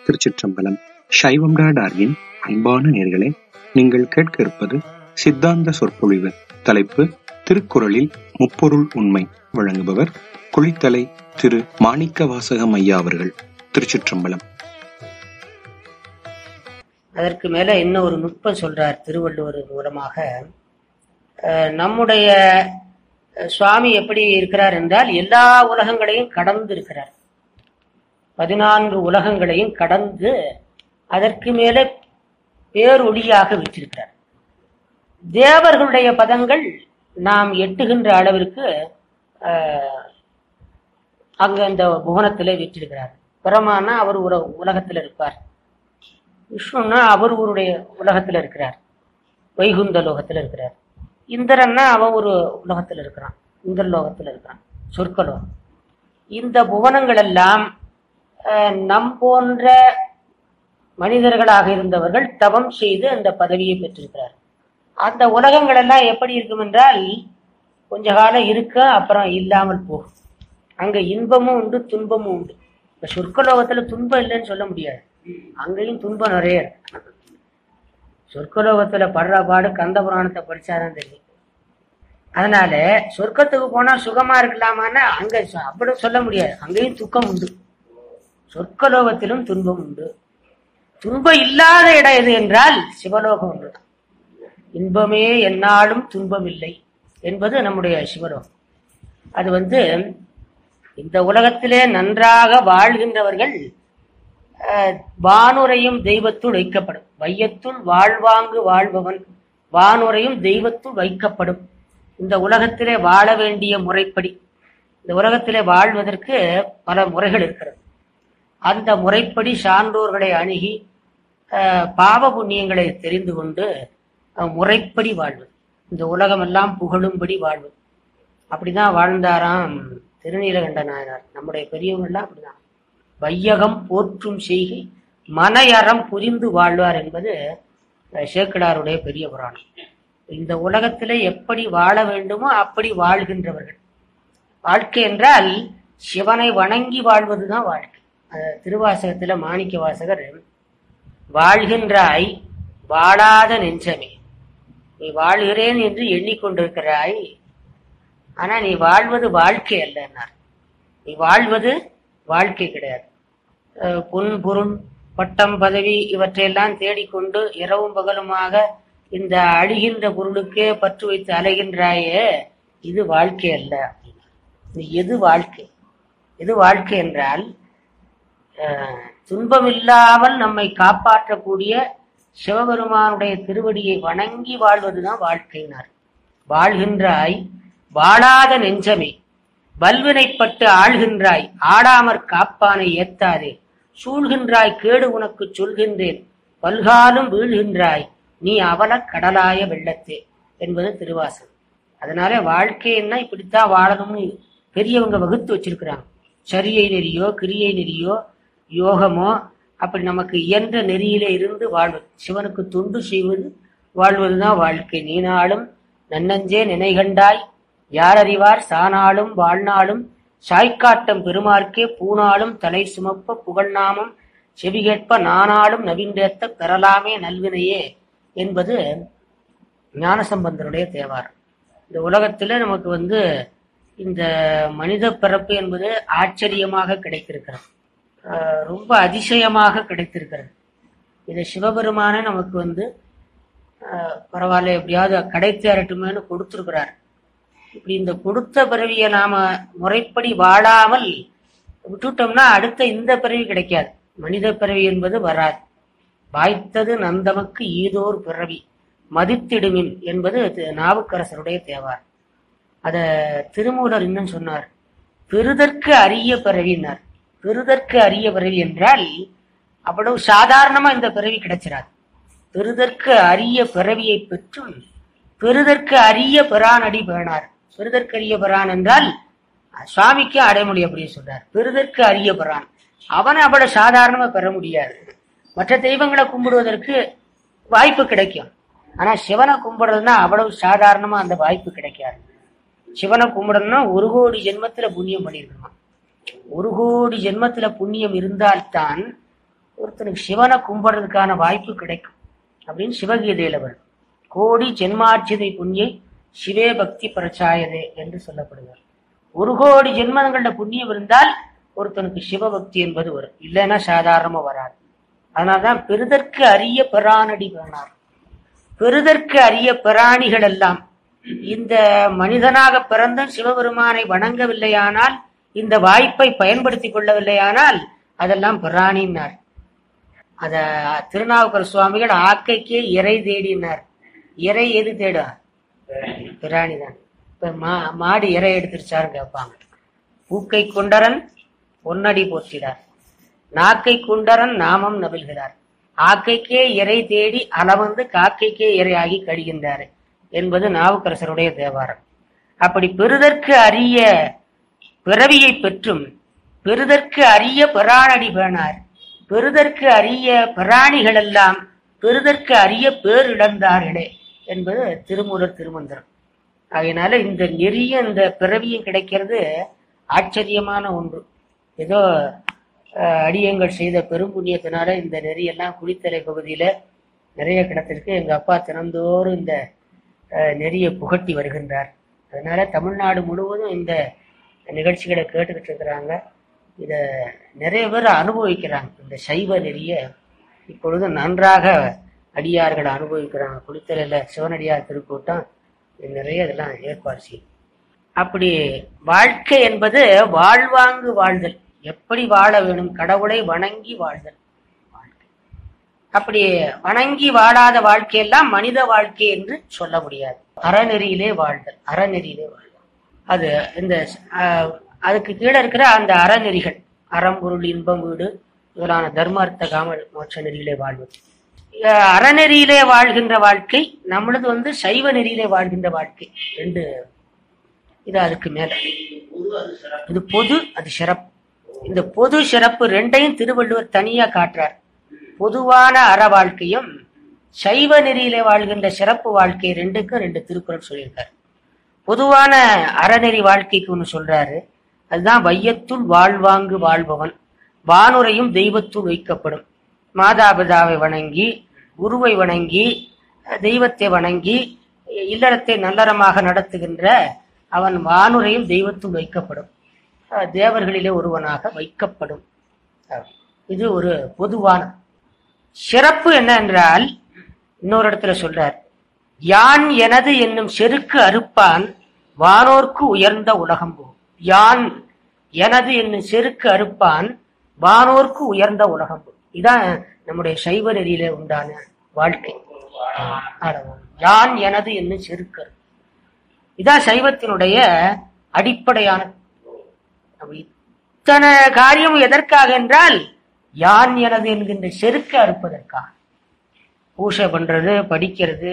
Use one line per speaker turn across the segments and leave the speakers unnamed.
திருச்சிற்றம்பலம் சைவம் டார்வின் அன்பான நேர்களே நீங்கள் கேட்க இருப்பது சித்தாந்த சொற்பொழிவு தலைப்பு திருக்குறளில் முப்பொருள் உண்மை வழங்குபவர் குளித்தலை திரு மாணிக்க வாசகம் ஐயா அவர்கள் திருச்சிற்றம்பலம்
அதற்கு மேல இன்னும் ஒரு நுட்பம் சொல்றார் திருவள்ளுவர் மூலமாக அஹ், நம்முடைய அஹ், சுவாமி எப்படி இருக்கிறார் என்றால் எல்லா உலகங்களையும் கடந்து இருக்கிறார் பதினான்கு உலகங்களையும் கடந்து அதற்கு மேலே பேரொளியாக விற்றிருக்கிறார் தேவர்களுடைய பதங்கள் நாம் எட்டுகின்ற அளவிற்கு அஹ், அங்க அந்த புவனத்திலே விற்றிருக்கிறார் பிரமானா அவர் ஒரு உலகத்தில் இருப்பார் விஷ்ணுன்னா அவர் ஒருடைய உலகத்துல இருக்கிறார் வைகுந்த லோகத்துல இருக்கிறார் இந்திரன்னா அவன் ஒரு உலகத்துல இருக்கிறான் இந்திர லோகத்துல இருக்கிறான் சொர்க்கலோகம் இந்த புவனங்கள் எல்லாம் அஹ், நம் போன்ற மனிதர்களாக இருந்தவர்கள் தவம் செய்து அந்த பதவியை பெற்றிருக்கிறார் அந்த உலகங்கள் எல்லாம் எப்படி இருக்கும் என்றால் கொஞ்ச காலம் இருக்க அப்புறம் இல்லாமல் போகும் அங்க இன்பமும் உண்டு துன்பமும் உண்டு இந்த சொர்க்கலோகத்துல துன்பம் இல்லைன்னு சொல்ல முடியாது அங்கேயும் துன்பம் நிறைய இருக்கு சொர்க்கலோகத்துல படுற பாடு கந்த புராணத்தை படிச்சாதான் தெரியும் அதனால சொர்க்கத்துக்கு போனா சுகமா இருக்கலாமான்னா அங்க சொ- அப்படி சொல்ல முடியாது அங்கேயும் துக்கம் உண்டு சொர்க்கலோகத்திலும் துன்பம் உண்டு துன்பம் இல்லாத இடம் எது என்றால் சிவலோகம் ஒன்று இன்பமே எந்நாளும் துன்பம் இல்லை என்பது நம்முடைய சிவலோகம் அது வந்து இந்த உலகத்திலே நன்றாக வாழ்கின்றவர்கள் அஹ், வானுரையும் தெய்வத்துள் வைக்கப்படும் வையத்துள் வாழ்வாங்கு வாழ்பவன் வானுரையும் தெய்வத்துள் வைக்கப்படும் இந்த உலகத்திலே வாழ வேண்டிய முறைப்படி இந்த உலகத்திலே வாழ்வதற்கு பல முறைகள் இருக்கிறது அந்த முறைப்படி சான்றோர்களை அணுகி அஹ், பாவ புண்ணியங்களை தெரிந்து கொண்டு அஹ், முறைப்படி வாழ்வது இந்த உலகமெல்லாம் புகழும்படி வாழ்வது அப்படிதான் வாழ்ந்தாராம் திருநீலகண்ட நாயனார் நம்முடைய பெரியவங்கள்லாம் அப்படிதான் வையகம் போற்றும் செய்கை மனையறம் புரிந்து வாழ்வார் என்பது அஹ், சேக்கிழாருடைய பெரிய புராணம் இந்த உலகத்திலே எப்படி வாழ வேண்டுமோ அப்படி வாழ்கின்றவர்கள் வாழ்க்கை என்றால் சிவனை வணங்கி வாழ்வதுதான் வாழ்க்கை அஹ், திருவாசகத்துல மாணிக்க வாசகர் வாழ்கின்றாய் வாழாத நெஞ்சமே நீ வாழ்கிறேன் என்று எண்ணிக்கொண்டிருக்கிறாய் ஆனா நீ வாழ்வது வாழ்க்கை அல்லன்னார் நீ வாழ்வது வாழ்க்கை கிடையாது அஹ் பொன் பொருள் பட்டம் பதவி இவற்றையெல்லாம் தேடிக்கொண்டு இரவும் பகலுமாக இந்த அழிகின்ற பொருளுக்கே பற்று வைத்து அலைகின்றாயே இது வாழ்க்கை அல்ல இது எது வாழ்க்கை எது வாழ்க்கை என்றால் அஹ், துன்பமில்லாமல் நம்மை காப்பாற்றக்கூடிய சிவபெருமானுடைய திருவடியை வணங்கி வாழ்வதுதான் வாழ்க்கையினார் வாழ்கின்றாய் வாழாத நெஞ்சமே வல்வினைப்பட்டு ஆள்கின்றாய் ஆடாமற் காப்பானை ஏத்தாதே சூழ்கின்றாய் கேடு உனக்கு சொல்கின்றேன் பல்காலும் வீழ்கின்றாய் நீ அவலக் கடலாய வெள்ளத்தே என்பது திருவாசகம் அதனால வாழ்க்கைன்னா இப்படித்தான் வாழணும்னு பெரியவங்க வகுத்து வச்சிருக்கிறாங்க சரியை நெறியோ கிரியை நெறியோ யோகமோ அப்படி நமக்கு இயன்ற நெறியிலே இருந்து வாழ்வது சிவனுக்கு தொண்டு செய்வது வாழ்வதுதான் வாழ்க்கை நீனாலும் நன்னஞ்சே நினைகண்டாய் யார் அறிவார் சானாலும் வாழ்நாளும் சாய்க்காட்டம் பெருமார்க்கே பூனாலும் தலை சுமப்ப புகழ்நாமம் செவிகேட்ப நானாலும் நவீன்றேத்த பெறலாமே நல்வினையே என்பது ஞானசம்பந்தருடைய தேவாரம் இந்த உலகத்துல நமக்கு வந்து இந்த மனித பிறப்பு என்பது ஆச்சரியமாக கிடைத்திருக்கிறது ஆஹ் ரொம்ப அதிசயமாக கிடைத்திருக்கிறது இதை சிவபெருமான நமக்கு வந்து ஆஹ் பரவாயில்ல எப்படியாவது கிடைத்தேறட்டுமேனு கொடுத்திருக்கிறார் இப்படி இந்த கொடுத்த பிறவியை நாம முறைப்படி வாழாமல் விட்டுட்டோம்னா அடுத்த இந்த பிறவி கிடைக்காது மனித பிறவி என்பது வராது வாய்த்தது நந்தமக்கு ஈதோர் பிறவி மதித்திடுமின் என்பது தி- நாவுக்கரசருடைய தேவார் அத திருமூலர் இன்னும் சொன்னார் பெறுதற்கு அரிய பிறவினார் பெறுதற்கு அரிய பிறவி என்றால் அவ்வளவு சாதாரணமா இந்த பிறவி கிடைச்சிராது பெறுதற்கு அரிய பிறவியை பெற்றும் பெறுதற்கு அரிய பிரானடி பேணார் பெறுதற்கு அரிய பிரான் என்றால் சுவாமிக்கு அடைமொழி அப்படின்னு சொல்றார் பெறுதற்கு அரிய பிரான் அவனை அவ்வளவு சாதாரணமா பெற முடியாது மற்ற தெய்வங்களை கும்பிடுவதற்கு வாய்ப்பு கிடைக்கும் ஆனா சிவனை கும்பிடுறதுன்னா அவ்வளவு சாதாரணமா அந்த வாய்ப்பு கிடைக்காது சிவனை கும்பிடணும்னா ஒரு கோடி ஜென்மத்துல புண்ணியம் பண்ணியிருக்கணும் ஒரு கோடி ஜென்மத்துல புண்ணியம் இருந்தால்தான் ஒருத்தனுக்கு சிவனை கும்பிடுறதுக்கான வாய்ப்பு கிடைக்கும் அப்படின்னு சிவகீதையில வரும் கோடி ஜென்மார்ச்சிதை புண்ணியை சிவே பக்தி பிரச்சாயதே என்று சொல்லப்படுகிறார் ஒரு கோடி ஜென்மங்களோட புண்ணியம் இருந்தால் ஒருத்தனுக்கு சிவபக்தி என்பது வரும் இல்லைன்னா சாதாரணமா வராது அதனால்தான் பெருதற்கு அரிய பிரானடி வேணார் பெருதற்கு அரிய பிராணிகள் எல்லாம் இந்த மனிதனாக பிறந்த சிவபெருமானை வணங்கவில்லையானால் இந்த வாய்ப்பை பயன்படுத்திக் கொள்ளவில்லையானால் அதெல்லாம் பிராணினார் அத திருநாவுக்கர் சுவாமிகள் ஆக்கைக்கே இறை தேடினார் இறை எது தேடும் பிராணி தான் இப்ப மா மாடு இறை எடுத்துருச்சாரு கேட்பாங்க பூக்கை கொண்டரன் பொன்னடி போற்றினார் நாக்கை குண்டரன் நாமம் நபில்கிறார் ஆக்கைக்கே இறை தேடி அளவந்து காக்கைக்கே இரையாகி கழிகின்றார் என்பது நாவுக்கரசருடைய தேவாரம் அப்படி பெறுதற்கு அரிய பிறவியை பெற்றும் பெறுதற்கு அரிய பிராணடி பேணார் பெறுதற்கு அரிய பிராணிகள் எல்லாம் பெறுதற்கு அரிய பேர் இழந்தார்களே என்பது திருமூலர் திருமந்திரம் அதனால இந்த நெறிய இந்த பிறவியும் கிடைக்கிறது ஆச்சரியமான ஒன்று ஏதோ அஹ், அடியங்கள் செய்த பெரும்புண்ணியத்தினால இந்த நெறியெல்லாம் குளித்தலை பகுதியில நிறைய கிடைத்திருக்கு எங்க அப்பா தினந்தோறும் இந்த அஹ், நெறியை புகட்டி வருகின்றார் அதனால தமிழ்நாடு முழுவதும் இந்த நிகழ்ச்சிகளை கேட்டுக்கிட்டு இருக்கிறாங்க இத நிறைய பேர் அனுபவிக்கிறாங்க இந்த சைவ நெறிய இப்பொழுது நன்றாக அடியார்கள் அனுபவிக்கிறாங்க குளித்தலையில சிவனடியார் திருக்கூட்டம் இது நிறைய இதெல்லாம் ஏற்பாடு செய்யும் அப்படி வாழ்க்கை என்பது வாழ்வாங்கு வாழ்தல் எப்படி வாழ வேணும் கடவுளை வணங்கி வாழ்தல் வாழ்க்கை. அப்படி வணங்கி வாழாத வாழ்க்கையெல்லாம் மனித வாழ்க்கை என்று சொல்ல முடியாது அறநெறியிலே வாழ்தல் அறநெறியிலே வாழ்தல் அது இந்த ஆஹ், அதுக்கு கீழே இருக்கிற அந்த அறநெறிகள் அறம்பொருள் இன்பம் வீடு முதலான தர்மார்த்த காம மோட்ச நெறியிலே வாழ்வது அஹ், அறநெறியிலே வாழ்கின்ற வாழ்க்கை நம்மளது வந்து சைவ நெறியிலே வாழ்கின்ற வாழ்க்கை ரெண்டு இது அதுக்கு மேல இது பொது அது சிறப்பு இந்த பொது சிறப்பு ரெண்டையும் திருவள்ளுவர் தனியா காட்டுறார் பொதுவான அற வாழ்க்கையும் சைவ நெறியிலே வாழ்கின்ற சிறப்பு வாழ்க்கை ரெண்டுக்கும் ரெண்டு திருக்குறள் சொல்லியிருக்காரு பொதுவான அறநெறி வாழ்க்கைக்கு ஒன்று சொல்றாரு அதுதான் வையத்துள் வாழ்வாங்கு வாழ்பவன் வானுரையும் தெய்வத்துள் வைக்கப்படும் மாதாபிதாவை வணங்கி குருவை வணங்கி தெய்வத்தை வணங்கி இல்லறத்தை நல்லறமாக நடத்துகின்ற அவன் வானுரையும் தெய்வத்துள் வைக்கப்படும் அஹ் தேவர்களிலே ஒருவனாக வைக்கப்படும் அஹ் இது ஒரு பொதுவான சிறப்பு என்ன என்றால் இன்னொரு இடத்துல சொல்றார் யான் எனது என்னும் செருக்கு அறுப்பான் வானோர்க்கு உயர்ந்த உலகம் போகும் யான் எனது என்னும் செருக்கு அறுப்பான் வானோர்க்கு உயர்ந்த உலகம் போகும் இதான் நம்முடைய சைவ நெறியில உண்டான வாழ்க்கை ஆடவன். யான் எனது என்னும் செருக்கு அறுப்பான். இதான் சைவத்தினுடைய அடிப்படையான அப்ப இத்தனை காரியம் எதற்காக என்றால் யான் எனது என்கின்ற செருக்கு அறுப்பதற்காக பூசை பண்றது படிக்கிறது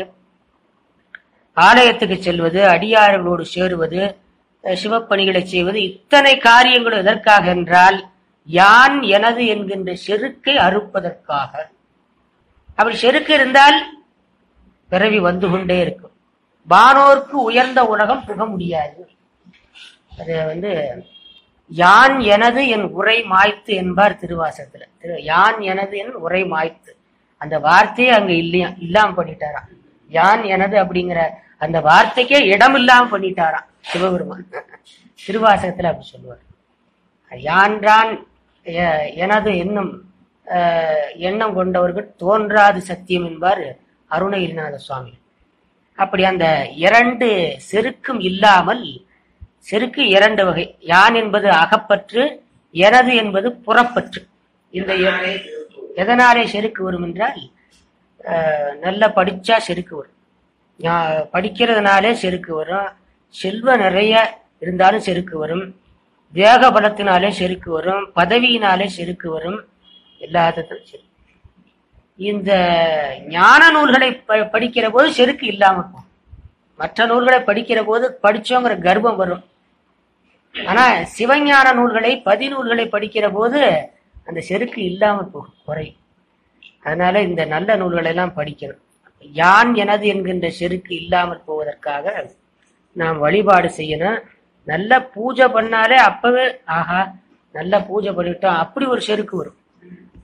ஆலயத்துக்கு செல்வது அடியார்களோடு சேருவது அஹ் சிவப்பணிகளை செய்வது இத்தனை காரியங்களும் எதற்காக என்றால் யான் எனது என்கின்ற செருக்கை அறுப்பதற்காக அப்படி செருக்கு இருந்தால் பிறவி வந்து கொண்டே இருக்கும் வானோர்க்கு உயர்ந்த உலகம் புக முடியாது அது வந்து யான் எனது என் உரை மாய்த்து என்பார் திருவாசகத்துல திரு யான் எனது என் உரை மாய்த்து அந்த வார்த்தையே அங்க இல்லையா இல்லாம பண்ணிட்டாராம் யான் எனது அப்படிங்கிற அந்த வார்த்தைக்கே இடம் இல்லாம பண்ணிட்டாராம் சிவபெருமான் திருவாசகத்துல அப்படி சொல்லுவார் யான்றான் எ- எனது என்னும் அஹ், எண்ணம் கொண்டவர்கள் தோன்றாது சத்தியம் என்பார் அருணகிரிநாத சுவாமி அப்படி அந்த இரண்டு செருக்கும் இல்லாமல் செருக்கு இரண்டு வகை யான் என்பது அகப்பற்று எனது என்பது புறப்பற்று இந்த இர- எதனாலே செருக்கு வரும் என்றால் அஹ், நல்லா படிச்சா செருக்கு வரும் ஞா- படிக்கிறதுனாலே செருக்கு வரும் செல்வம் நிறைய இருந்தாலும் செருக்கு வரும் வேக பலத்தினாலே செருக்கு வரும் பதவியினாலே செருக்கு வரும் எல்லாத்துக்கும் செருக்கு இந்த ஞான நூல்களை ப- படிக்கிற போது செருக்கு இல்லாம இருக்கும் மற்ற நூல்களை படிக்கிற போது படிச்சோங்கிற கர்வம் வரும் ஆனா சிவஞான நூல்களை பதிநூல்களை படிக்கிற போது அந்த செருக்கு இல்லாம போகும் குறையும் அதனால இந்த நல்ல நூல்களை எல்லாம் படிக்கணும் யான் எனது என்கின்ற செருக்கு இல்லாமல் போவதற்காக நாம் வழிபாடு செய்யணும் நல்ல பூஜை பண்ணாலே அப்பவே ஆஹா நல்ல பூஜை பண்ணிட்டோம் அப்படி ஒரு செருக்கு வரும்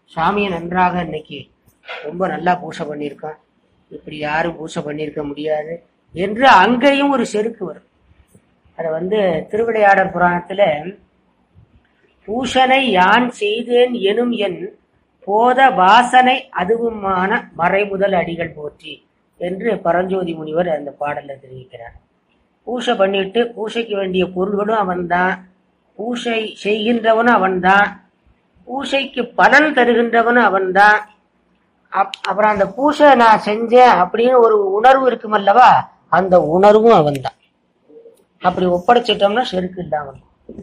சாமியை நன்றாக இன்னைக்கு ரொம்ப நல்லா பூசை பண்ணியிருக்கான் இப்படி யாரும் பூசை பண்ணியிருக்க முடியாது என்று அங்கேயும் ஒரு செருக்கு வரும் அத வந்து திருவிளையாடற் புராணத்துல பூஷனை யான் செய்தேன் எனும் என் போத வாசனை அதுவுமான மறைமுதல் அடிகள் போற்றி என்று பரஞ்சோதி முனிவர் அந்த பாடல்ல தெரிவிக்கிறார் பூஷை பண்ணிட்டு பூஷைக்கு வேண்டிய பொருள்களும் அவன்தான் பூஷை செய்கின்றவனும் அவன்தான் பூஷைக்கு பலன் தருகின்றவனும் அவன்தான் அப்- அப்புறம் அந்த பூஷை நான் செஞ்சேன் அப்படின்னு ஒரு உணர்வு இருக்குமல்லவா அந்த உணர்வும் அவன்தான் அப்படி ஒப்படைச்சிட்டோம்னா செருக்கு இல்லாமல்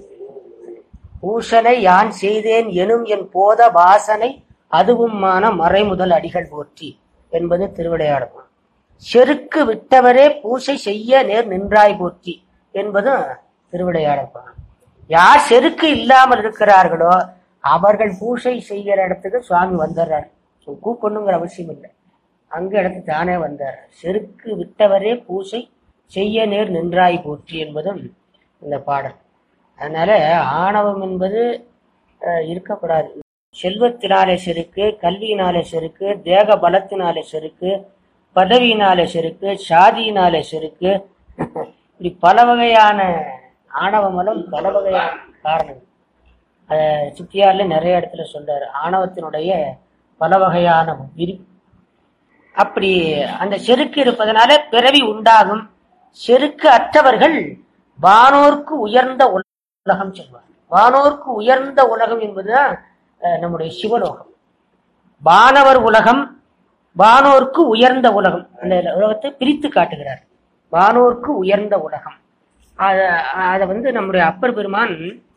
பூஷனை யான் செய்தேன் எனும் என் போத வாசனை அதுவுமான மறைமுதல் அடிகள் போற்றி என்பது திருவிளையாடல் செருக்கு விட்டவரே பூசை செய்ய நேர் நின்றாய் போற்றி என்பதும் திருவிளையாடல் யார் செருக்கு இல்லாமல் இருக்கிறார்களோ அவர்கள் பூசை செய்கிற இடத்துக்கு சுவாமி வந்துடுறார் கூப்பிடணுங்கிற அவசியம் இல்லை அங்க இடத்துக்கு தானே வந்தார் செருக்கு விட்டவரே பூசை செய்ய நேர் நின்றாய் போற்றி என்பதும் இந்த பாடல் அதனால ஆணவம் என்பது அஹ், இருக்கக்கூடாது செல்வத்தினாலே செருக்கு கல்வியினாலே செருக்கு தேக பலத்தினாலே செருக்கு பதவியினாலே செருக்கு சாதியினாலே செருக்கு இப்படி பல வகையான ஆணவ மலம் பல வகையான காரணம் அஹ், சித்தியார்ல நிறைய இடத்துல சொல்றாரு ஆணவத்தினுடைய பல வகையான விரி அப்படி அந்த செருக்கு இருப்பதனால பிறவி உண்டாகும் செருக்கு அற்றவர்கள் வானோர்க்கு உயர்ந்த உலகம் செல்வார் வானோர்க்கு உயர்ந்த உலகம் என்பதுதான் அஹ், நம்முடைய சிவலோகம் வானவர் உலகம் வானோர்க்கு உயர்ந்த உலகம் அந்த உலகத்தை பிரித்து காட்டுகிறார் வானோர்க்கு உயர்ந்த உலகம் அத அத வந்து நம்முடைய அப்பர் பெருமான்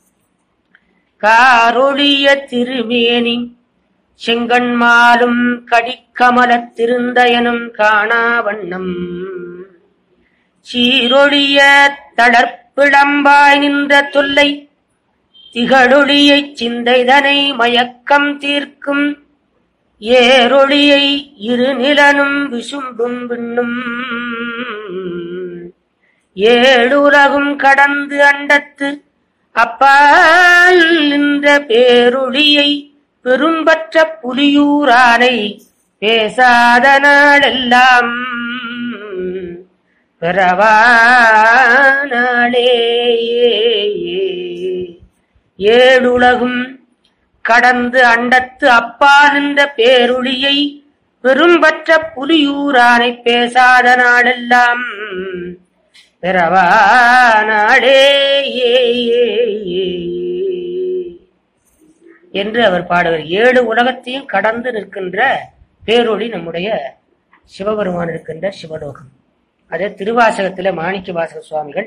காரொழிய திருமேனி செங்கண்மாலும் கடிக்கமலத் திருந்தயனும் காணா வண்ணம் சீரொழிய தளர்ப்பிளம்பாய் நின்ற தொல்லை திகழொளியைச் சிந்தைதனை மயக்கம் தீர்க்கும் ஏரொளியை இரு நிலனும் விசும்பும் விண்ணும் ஏழுலகும் கடந்து அண்டத்து அப்பால் நின்ற பேரொளியை பெரும்பற்ற புலியூரானை பேசாத நாளெல்லாம் பெறவா நாளே ஏழுலகும் கடந்து அண்டத்து அப்பா நின்ற பேருளியை பெரும்பற்ற புலியூரானை பேசாத நாளெல்லாம் பிறவா நாடே என்று அவர் பாடுவார் ஏழு உலகத்தையும் கடந்து நிற்கின்ற பேரொளி நம்முடைய சிவபெருமான் இருக்கின்ற சிவலோகம் அதே திருவாசகத்தில மாணிக்க வாசக சுவாமிகள்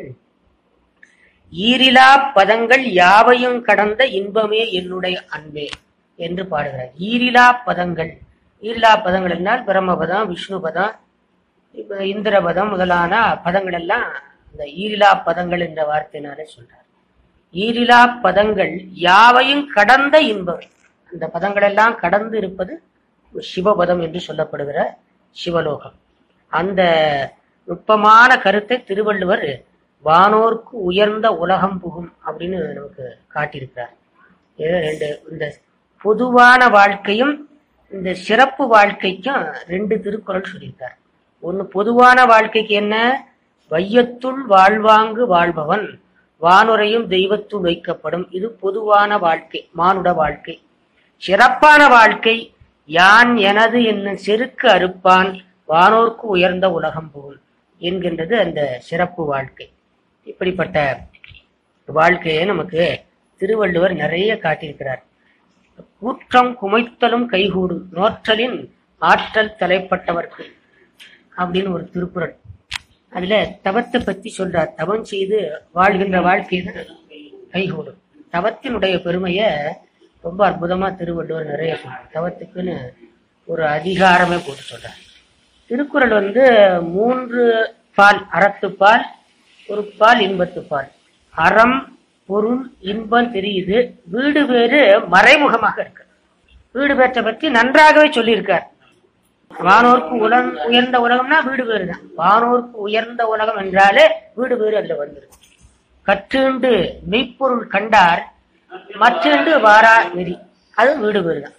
ஈரிலா பதங்கள் யாவையும் கடந்த இன்பமே என்னுடைய அன்பே என்று பாடுகிறார் ஈரிலா பதங்கள் ஈரிலா பதங்கள் என்றால் பிரம்மபதம் விஷ்ணுபதம் இப்ப இந்திரபதம் முதலான பதங்கள் எல்லாம் இந்த ஈரிலா பதங்கள் என்ற வார்த்தையினாலே சொல்றார் ஈரிலா பதங்கள் யாவையும் கடந்த இன்பம் அந்த பதங்கள் எல்லாம் கடந்து இருப்பது சிவபதம் என்று சொல்லப்படுகிற சிவலோகம் அந்த நுட்பமான கருத்தை திருவள்ளுவர் வானோர்க்கு உயர்ந்த உலகம் புகும் அப்படின்னு நமக்கு காட்டியிருக்கிறார் இது ரெண்டு இந்த பொதுவான வாழ்க்கையும் இந்த சிறப்பு வாழ்க்கைக்கும் ரெண்டு திருக்குறள் சொல்லியிருக்கார் ஒன்னு பொதுவான வாழ்க்கைக்கு என்ன வையத்துள் வாழ்வாங்கு வாழ்பவன் வானுரையும் தெய்வத்துள் வைக்கப்படும் இது பொதுவான வாழ்க்கை மானுட வாழ்க்கை சிறப்பான வாழ்க்கை யான் எனது என்னும் செருக்கு அறுப்பான் வானோர்க்கு உயர்ந்த உலகம் புகும் என்கின்றது அந்த சிறப்பு வாழ்க்கை இப்படிப்பட்ட வாழ்க்கையை நமக்கு திருவள்ளுவர் நிறைய காட்டியிருக்கிறார் கூற்றம் குமைத்தலும் கைகூடும் நோற்றலின் ஆற்றல் தலைப்பட்டவர்க்கு அப்படின்னு ஒரு திருக்குறள் அதுல தவத்தை பத்தி சொல்றார் தவம் செய்து வாழ்கின்ற வாழ்க்கை தான் கைகூடும் தவத்தினுடைய பெருமைய ரொம்ப அற்புதமா திருவள்ளுவர் நிறைய சொல்றார் தவத்துக்குன்னு ஒரு அதிகாரமே போட்டு சொல்றார் திருக்குறள் வந்து மூன்று பால் அறத்துப்பால் ஒரு பால் இன்பத்துப்பால் அறம் பொருள் இன்பம் தெரியுது வீடு வேறு மறைமுகமாக இருக்கு வீடு பேற்றை பற்றி நன்றாகவே சொல்லியிருக்கார் வானோர்க்கு உலகம் உயர்ந்த உலகம்னா வீடு பேரு தான் வானோர்க்கு உயர்ந்த உலகம் என்றாலே வீடு பேரு அதுல வந்துருக்கு கற்றுண்டு மெய்ப்பொருள் கண்டார் மற்றுண்டு வாரா நெறி அது வீடு பேரு தான்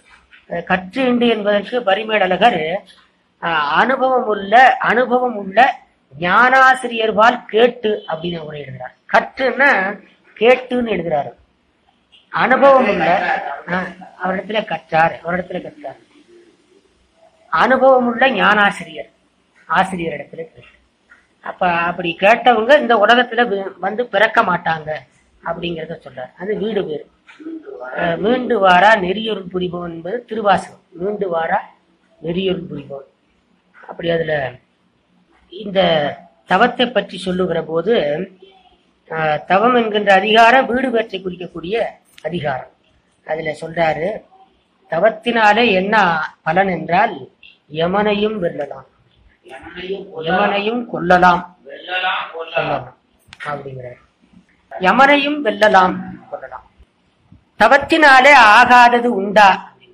அஹ் கற்றுண்டு என்பதற்கு பரிமேலழகர் அஹ், அனுபவம் உள்ள அனுபவம் உள்ள ஞானாசிரியர்வால் கேட்டு அப்படின்னு உரை எழுதுறார் கற்றுன்னா கேட்டுன்னு எழுதுறாரு அனுபவம் உள்ள அஹ், அவரிடத்துல கற்றார் அவரிடத்துல கற்றார் அனுபவம் உள்ள ஞானாசிரியர் ஆசிரியர் இடத்துல கேட்டு அப்ப அப்படி கேட்டவங்க இந்த உலகத்துல வி- வந்து பிறக்க மாட்டாங்க அப்படிங்கறத சொல்றார் அது வீடு பேரு அஹ் மீண்டு வாரா நெறியொருள் புரிபவன் என்பது திருவாசகம் மீண்டு வாரா நெறியொருள் புரிபவன் அப்படி அதுல இந்த தவத்தை பற்றி சொல்லுகிற போது அஹ், தவம் என்கின்ற அதிகாரம் வீடு பேற்றை குறிக்கக்கூடிய அதிகாரம் அதுல சொல்றாரு தவத்தினாலே என்ன பலன் என்றால் யமனையும் வெல்லலாம் யமனையும் கொல்லலாம் கொல்லலாம் அப்படிங்கிறார் யமனையும் வெல்லலாம் கொல்லலாம் தவத்தினாலே ஆகாதது உண்டா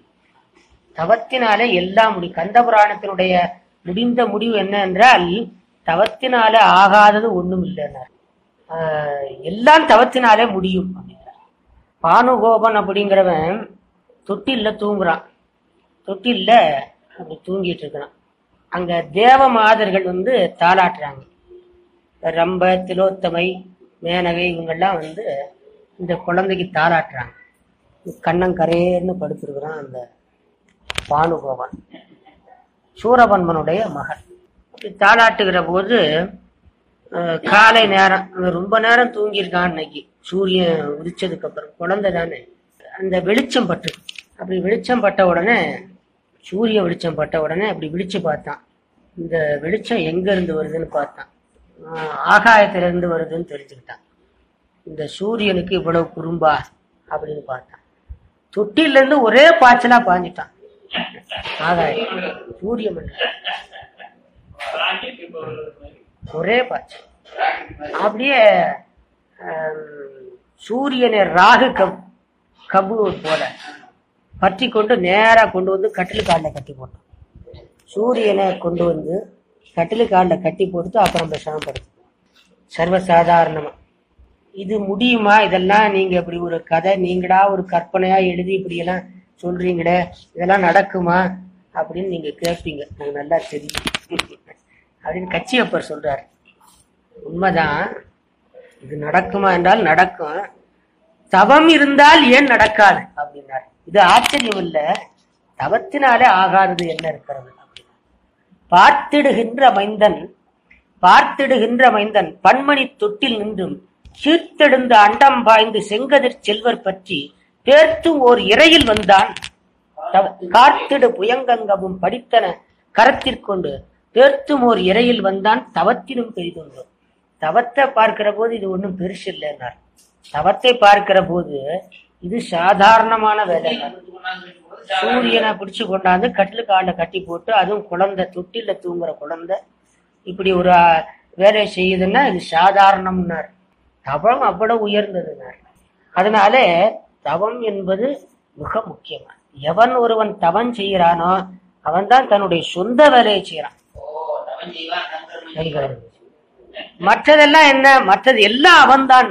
தவத்தினாலே எல்லாம் முடியும் கந்த புராணத்தினுடைய முடிந்த முடிவு என்ன என்றால் தவத்தினாலே ஆகாதது ஒண்ணும் இல்லைன்னார் ஆஹ் எல்லாம் தவத்தினாலே முடியும் அப்படிங்கிறார் பானுகோபன் அப்படிங்கிறவன் தொட்டில்ல தூங்குறான் தொட்டில்ல அப்படி தூங்கிட்டு இருக்கிறான் அங்க தேவ மாதர்கள் வந்து தாளாட்டுறாங்க ரம்ப திலோத்தமை மேனகை இவங்கெல்லாம் வந்து இந்த குழந்தைக்கு தாளாட்டுறாங்க கண்ணங்கரேன்னு படுத்திருக்கிறான் அந்த பானுகோபன் சூரபன்மனுடைய மகன் அப்படி தாளாட்டுகிற போது அஹ், காலை நேரம் அவன் ரொம்ப நேரம் தூங்கியிருக்கான் இன்னைக்கு சூரியன் உதிச்சதுக்கு அப்புறம் குழந்தை தானே அந்த வெளிச்சம் பட்டு அப்படி வெளிச்சம் பட்ட உடனே சூரிய வெளிச்சம் பட்ட உடனே அப்படி விழிச்சு பார்த்தான் இந்த வெளிச்சம் எங்க இருந்து வருதுன்னு பார்த்தான் ஆஹ், ஆகாயத்துல இருந்து வருதுன்னு தெரிஞ்சுக்கிட்டான் இந்த சூரியனுக்கு இவ்வளவு குறும்பா அப்படின்னு பார்த்தான் தொட்டில இருந்து ஒரே பாய்ச்சலா பாஞ்சிட்டான் ஆகாயம் சூரிய மண்டலம் ஒரே பாய்ச்சல் அப்படியே ஆம், சூரியனை ராகு கப் கபு போல பற்றி கொண்டு நேரா கொண்டு வந்து கட்டில் காலில் கட்டி போட்டான் சூரியனை கொண்டு வந்து கட்டில் காலில் கட்டி போட்டு அப்புறம் பேசாம படுத்து சர்வசாதாரணமா இது முடியுமா இதெல்லாம் நீங்க இப்படி ஒரு கதை நீங்களா ஒரு கற்பனையா எழுதி இப்படி எல்லாம் சொல்றீங்களே இதெல்லாம் நடக்குமா அப்படின்னு நீங்க கேட்பீங்க எனக்கு நல்லா தெரியும் அப்படின்னு கச்சியப்பர் சொல்றாரு உண்மைதான் இது நடக்குமா என்றால் நடக்கும் தவம் இருந்தால் ஏன் நடக்காது அப்படின்னாரு இது ஆச்சரியம் இல்ல தவத்தினாலே ஆகாதது என்ன இருக்கிறது அப்படின்னா பார்த்திடுகின்ற மைந்தன் பார்த்திடுகின்ற மைந்தன் பன்மணி தொட்டில் நின்றும் சீர்த்தெழுந்த அண்டம் பாய்ந்து செங்கதிர் செல்வர் பற்றி பேர்த்தும் ஓர் இறையில் வந்தான் தவ- கார்த்திடு புயங்கங்கவும் படித்தன கரத்திற்கொண்டு பேர்த்தும் ஓர் இறையில் வந்தான் தவத்தினும் பெரிதுண்டு தவத்தை பார்க்கிற போது இது ஒண்ணும் பெருசு இல்லைன்னார் தவத்தை பார்க்கிற போது இது சாதாரணமான வேலை சூரியனை பிடிச்சு கொண்டாந்து கட்டிலு காலில் கட்டி போட்டு அதுவும் குழந்தை தொட்டில தூங்குற குழந்தை இப்படி ஒரு ஆ, வேலையை செய்யுதுன்னா இது சாதாரணம்னார் தவம் அவ்வளவு உயர்ந்ததுனார் அதனால தவம் என்பது மிக முக்கியமான எவன் ஒருவன் தவம் செய்யறானோ அவன் தான் தன்னுடைய சொந்த வேலையை செய்யறான் மற்றதெல்லாம் என்ன மற்றது எல்லாம் அவன்தான்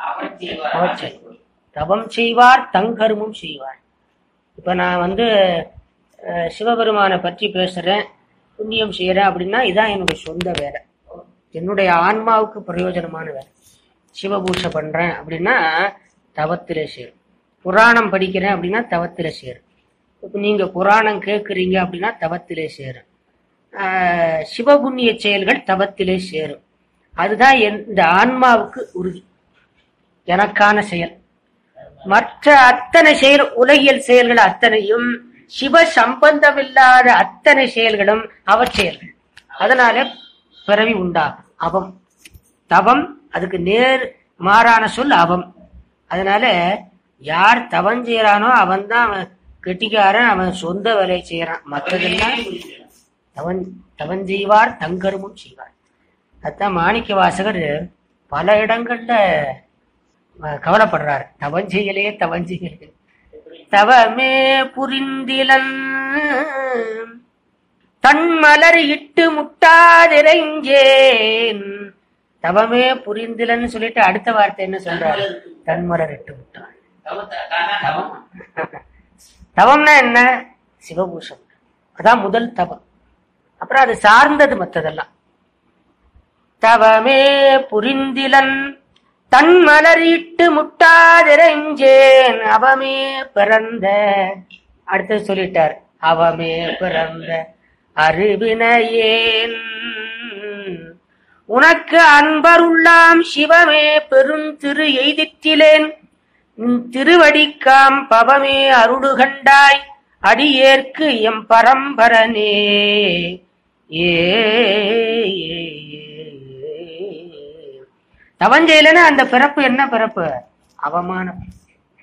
தவம் செய்வார் தங்கருமும் செய்வார் இப்ப நான் வந்து அஹ், சிவபெருமானை பற்றி பேசுறேன் புண்ணியம் செய்யறேன் அப்படின்னா இதான் என்னுடைய சொந்த வேலை என்னுடைய ஆன்மாவுக்கு பிரயோஜனமான வேலை சிவபூஷை பண்றேன் அப்படின்னா தவத்திலே சேரும் புராணம் படிக்கிறேன் அப்படின்னா தவத்திலே சேரும் இப்ப நீங்க புராணம் கேட்குறீங்க அப்படின்னா தவத்திலே சேரும் ஆஹ் சிவபுண்ணிய செயல்கள் தவத்திலே சேரும் அதுதான் என்- இந்த ஆன்மாவுக்கு உறுதி எனக்கான செயல் மற்ற அத்தனை செயல் உலகியல் செயல்கள் அத்தனையும் சிவ சம்பந்தமில்லாத அத்தனை செயல்களும் அவச்செயல்கள் அதனால பிறவி உண்டாகும் அவம் தவம் அதுக்கு நேர் மாறான சொல் அவம் அதனால யார் தவம் செய்யறானோ அவன் தான் அவன் கெட்டிக்காரன் அவன் சொந்த வேலையை செய்யறான் மற்றதெல்லாம் தவன் தவன் செய்வார் தங்கருமும் செய்வார் அதான் மாணிக்க வாசகர் பல இடங்கள்ல அஹ், கவலைப்படுறார் தவம் செய்யலே தவம் செய்யலே தவமே புரிந்திலன் தன் மலர் இட்டு முட்டாதிரைஞ்சேன் தவமே புரிந்திலன்னு சொல்லிட்டு அடுத்த வார்த்தை என்ன சொல்றாரு தன் மலர் இட்டு முட்டாள் தவம் தவம்னா என்ன சிவபூஷம் அதான் முதல் தவம் அப்புறம் அது சார்ந்தது மற்றதெல்லாம் தவமே புரிந்திலன் தன் மலரிட்டு முட்டாதிரைஞ்சேன் அவமே பிறந்த அடுத்தது சொல்லிட்டார் அவமே பிறந்த அறிவினையேன் உனக்கு அன்பருள்ளாம் சிவமே பெருந்திரு எய்திற்றிலேன் உன் திருவடிக்காம் பவமே அருளுகண்டாய் அடியேற்கு எம் பரம்பரனே ஏ தவஞ்செயலன்னு அந்த பிறப்பு என்ன பிறப்பு அவமான பிறப்பு.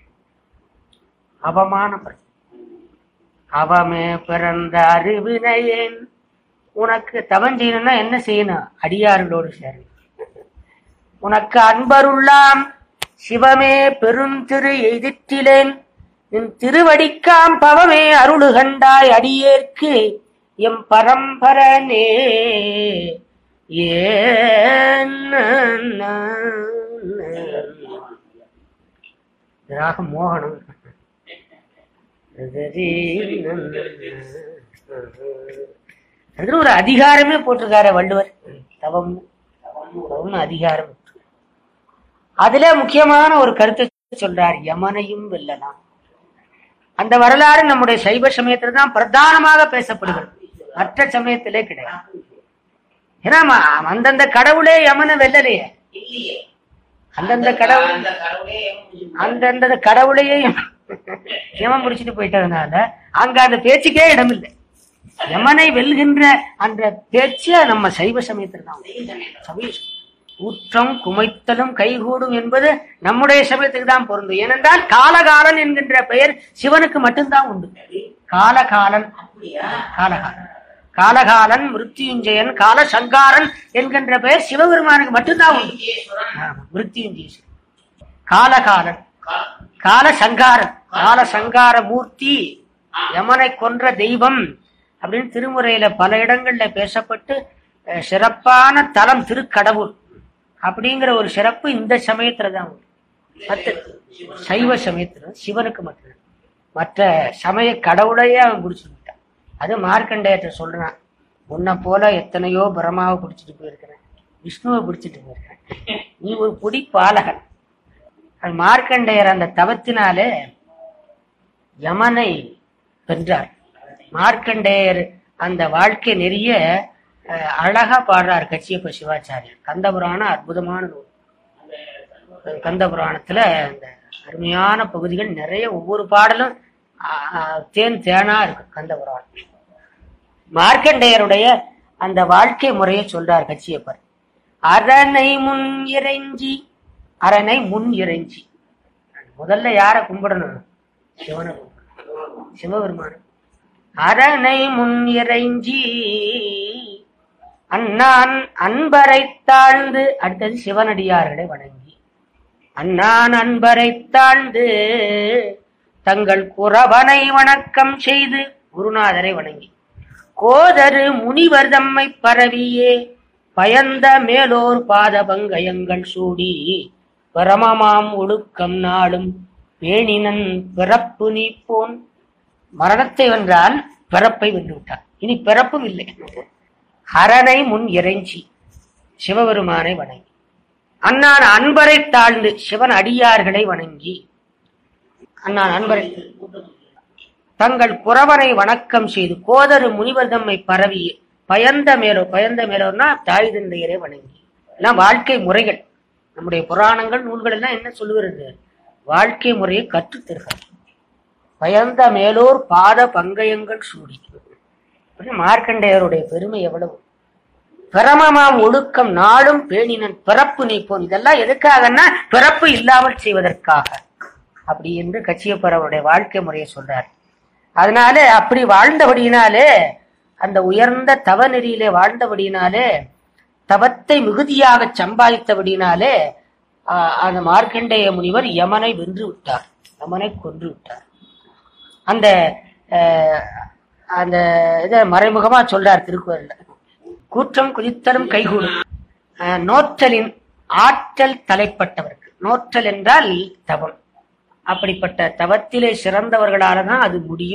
அவமான பிறப்பு. அவமே பிறந்த அறிவினையேன் உனக்கு தவஞ்செயலன்னா என்ன செய்யணும் அடியார்களோடு சேரணும் உனக்கு அன்பருள்ளாம் சிவமே பெருந்திரு எதிர்த்திலேன் நின் திருவடிக்காம் பவமே அருளுகண்டாய் அடியேற்கு எம் பரம்பரனே ஏன் ராக மோகனம் அதுல ஒரு அதிகாரமே போட்டிருக்காரு வள்ளுவர் தவம் தவம்னு அதிகாரம் அதுல முக்கியமான ஒரு கருத்தை சொல்றார் யமனையும் வெல்லலாம் அந்த வரலாறு நம்முடைய சைவ சமயத்துல தான் பிரதானமாக பேசப்படுகிறது மற்ற சமயத்திலே கிடையாது ஏன்னா ம- அந்தந்த கடவுளே யமனை வெல்லலையே
இல்லையே
அந்தந்த கடவுள்
அந்த கடவுளே எம்
அந்தந்த கடவுளையே யம- யமன் முடிச்சிட்டு போயிட்டதுனால அங்க அந்த பேச்சுக்கே இடம் இல்லை யமனை வெல்கின்ற அந்த பேச்சு நம்ம சைவ சமயத்துல தான் உண்டு. சமய சமயம். ஊற்றம் குமைத்தலும் கைகூடும் என்பது நம்முடைய சமயத்துக்கு தான் பொருந்தும் ஏனென்றால் காலகாலன் என்கின்ற பெயர் சிவனுக்கு மட்டும்தான் உண்டு காலகாலன்
அப்படியா
காலகாலன் காலகாலன் மிருத்யுஞ்சயன் காலசங்காரன் என்கின்ற பெயர் சிவபெருமானுக்கு மட்டும்தான் உண்டு
ஈஸ்வரன்
ஆமா, மிருத்யுஞ்சயன் காலகாலன்
கா-
காலசங்காரன் காலசங்கார மூர்த்தி யமனை கொன்ற தெய்வம் அப்படின்னு திருமுறையில பல இடங்கள்ல பேசப்பட்டு அஹ், சிறப்பான தலம் திருக்கடவுள் அப்படிங்கிற ஒரு சிறப்பு இந்த சமயத்துல தான் உண்டு மத்த சைவ சமயத்துல சிவனுக்கு மட்டும் மற்ற சமய கடவுளையே அவன் பிடிச்சிட்டு விட்டான் அது மார்க்கண்டேயத்தை சொல்றான் உன்னை போல எத்தனையோ பிரமாவை பிடிச்சிட்டு போயிருக்கிறேன் விஷ்ணுவை பிடிச்சிட்டு போயிருக்கிறேன் நீ ஒரு புடி பாலகன் அது மார்க்கண்டேயர் அந்த தவத்தினாலே யமனை வென்றார் மார்க்கண்டேயர் அந்த வாழ்க்கை நெறிய அஹ், அழகா பாடுறார் கச்சியப்ப சிவாச்சாரியர் கந்தபுராணம் அற்புதமான நூல் அந்த கந்தபுராணத்துல அந்த அருமையான பகுதிகள் நிறைய ஒவ்வொரு பாடலும் அஹ், அஹ், தேன் தேனா இருக்கு கந்தபுராணம் மார்க்கண்டேயருடைய அந்த வாழ்க்கை முறையை சொல்றார் கச்சியப்பர் அரணை முன் இறைஞ்சி அரணை முன் இறைஞ்சி முதல்ல யார கும்பிடணும் சிவனை கும்பிடணும் சிவபெருமான அரணை முன் இறைஞ்சி அண்ணான் அன்பரை தாழ்ந்து அடுத்தது சிவனடியார்களை வணங்கி அண்ணான் அன்பரை தாழ்ந்து தங்கள் குறவனை வணக்கம் செய்து குருநாதரை வணங்கி கோதரு முனிவர் தம்மை பரவியே பயந்த மேலோர் பாதபங்கயங்கள் சூடி பரமமாம் ஒழுக்கம் நாளும் பேணினன் பிறப்பு நீப்போன் மரணத்தை வென்றால் பிறப்பை வென்று விட்டார் இனி பிறப்பும் இல்லை ஹரனை முன் இறைஞ்சி சிவபெருமானை வணங்கி அண்ணான் அன்பரை தாழ்ந்து சிவன் அடியார்களை வணங்கி அண்ணான் அன்பரை தங்கள் புறவனை வணக்கம் செய்து கோதரு முனிவர் தம்மை பரவி பயந்த மேலோ பயந்த மேலோர்னா தாய் தந்தையரை வணங்கி எல்லாம் வாழ்க்கை முறைகள் நம்முடைய புராணங்கள் நூல்கள் எல்லாம் என்ன சொல்லுகிறது வாழ்க்கை முறையை கற்றுத் தருகிறது பயந்த மேலோர் பாத பங்கயங்கள் சூடி அப்படி மார்க்கண்டேயருடைய பெருமை எவ்வளவு பிரமமாம் ஒழுக்கம் நாடும் பேணினன் பிறப்பு நீப்போன் இதெல்லாம் எதுக்காகன்னா பிறப்பு இல்லாமல் செய்வதற்காக அப்படி என்று கச்சியப்பர் அவருடைய வாழ்க்கை முறையை சொல்றார் அதனால அப்படி வாழ்ந்தபடியினாலே அந்த உயர்ந்த தவ நெறியிலே வாழ்ந்தபடியினாலே தவத்தை மிகுதியாக சம்பாதித்தபடியினாலே ஆஹ், அந்த மார்க்கண்டேய முனிவர் யமனை வென்று விட்டார் யமனை கொன்று விட்டார் அந்த ஆஹ், அந்த இதை மறைமுகமா சொல்றார் திருக்குறள்ல கூற்றம் குதித்தலும் கைகூடும் ஆஹ், நோற்றலின் ஆற்றல் தலைப்பட்டவருக்கு நோற்றல் என்றால் தவம் அப்படிப்பட்ட தவத்திலே சிறந்தவர்களால தான் அது முடியும்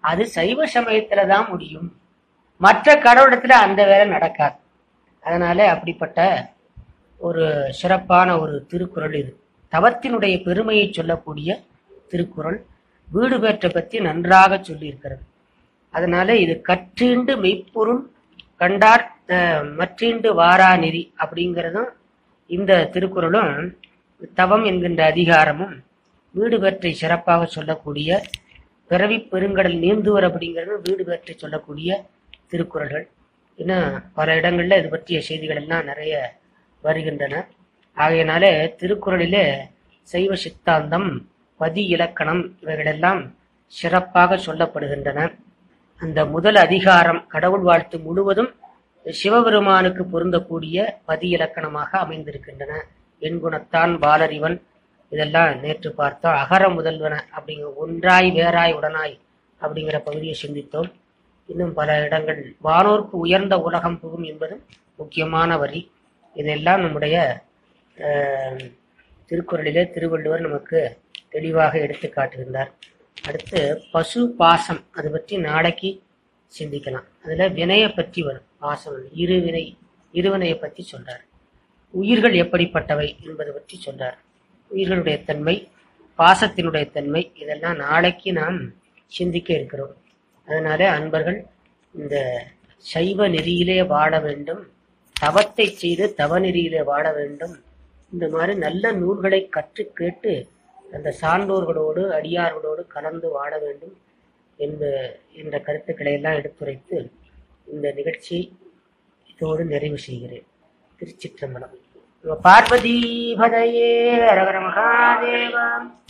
அது சைவ சமயத்துல தான் முடியும் மற்ற கடவுளத்துல அந்த வேலை நடக்காது அதனால அப்படிப்பட்ட ஒரு சிறப்பான ஒரு திருக்குறள் இது தவத்தினுடைய பெருமையை சொல்லக்கூடிய திருக்குறள் வீடு பெற்ற பத்தி நன்றாக சொல்லி இருக்கிறது அதனால இது கற்றீண்டு மெய்ப்பொருள் கண்டார் அஹ், மற்றீண்டு வாரா நெறி அப்படிங்கிறதும் இந்த திருக்குறளும் தவம் என்கின்ற அதிகாரமும் வீடு பெற்றை சிறப்பாக சொல்லக்கூடிய பிறவி பெருங்கடல் நீந்துவர் அப்படிங்கிறது வீடு பெற்றை சொல்லக்கூடிய திருக்குறள்கள் இன்னும் பல இடங்கள்ல இது பற்றிய செய்திகள் எல்லாம் நிறைய வருகின்றன ஆகையினால திருக்குறளிலே சைவ சித்தாந்தம் பதி இலக்கணம் இவைகளெல்லாம் சிறப்பாக சொல்லப்படுகின்றன அந்த முதல் அதிகாரம் கடவுள் வாழ்த்து முழுவதும் சிவபெருமானுக்கு பொருந்தக்கூடிய பதி இலக்கணமாக அமைந்திருக்கின்றன எண்குணத்தான் பாலறிவன் இதெல்லாம் நேற்று பார்த்தோம் அகர முதல்வன அப்படிங்கிற ஒன்றாய் வேறாய் உடனாய் அப்படிங்கிற பகுதியை சிந்தித்தோம் இன்னும் பல இடங்கள் வானோர்க்கு உயர்ந்த உலகம் புகும் என்பதும் முக்கியமான வரி இதெல்லாம் நம்முடைய அஹ், திருக்குறளிலே திருவள்ளுவர் நமக்கு தெளிவாக எடுத்து காட்டுகின்றார் அடுத்து பசு பாசம் அது பற்றி நாளைக்கு சிந்திக்கலாம் அதுல வினையை பற்றி வரும் பாசம் இருவினை இருவினையை பற்றி சொல்றார் உயிர்கள் எப்படிப்பட்டவை என்பது பற்றி சொல்றார் உயிர்களுடைய தன்மை பாசத்தினுடைய தன்மை இதெல்லாம் நாளைக்கு நாம் சிந்திக்க இருக்கிறோம் அதனால அன்பர்கள் இந்த சைவ நெறியிலே வாழ வேண்டும் தவத்தை செய்து தவ நெறியிலே வாழ வேண்டும் இந்த மாதிரி நல்ல நூல்களை கற்று கேட்டு அந்த சான்றோர்களோடு அடியார்களோடு கலந்து வாழ வேண்டும் என்ப என்ற கருத்துக்களை எல்லாம் எடுத்துரைத்து இந்த நிகழ்ச்சியை இதோடு நிறைவு செய்கிறேன் திருச்சிற்றம்பலம் பார்வதி பதையே அரகர மகாதேவா